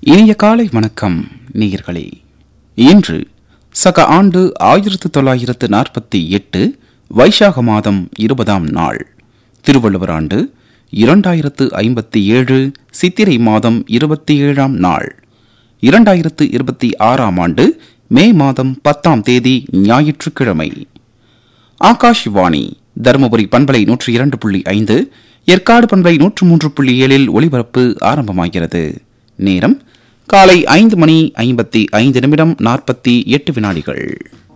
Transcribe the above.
இனிய காலை வணக்கம் நேயர்களே இன்று சக ஆண்டு ஆயிரத்து தொள்ளாயிரத்து நாற்பத்தி எட்டு வைசாக மாதம் இருபதாம் நாள் திருவள்ளுவர் ஆண்டு இரண்டாயிரத்து ஐம்பத்தி ஏழு சித்திரை மாதம் இருபத்தி ஏழாம் நாள் இரண்டாயிரத்து இருபத்தி ஆறாம் ஆண்டு மே மாதம் பத்தாம் தேதி ஞாயிற்றுக்கிழமை ஆகாஷ்வாணி தருமபுரி பண்பலை நூற்றி இரண்டு புள்ளி ஐந்து ஏற்காடு பண்பலை நூற்று மூன்று புள்ளி ஏழில் ஒளிபரப்பு ஆரம்பமாகிறது நேரம் காலை ஐந்து மணி ஐம்பத்தி ஐந்து நிமிடம் நாற்பத்தி எட்டு வினாடிகள்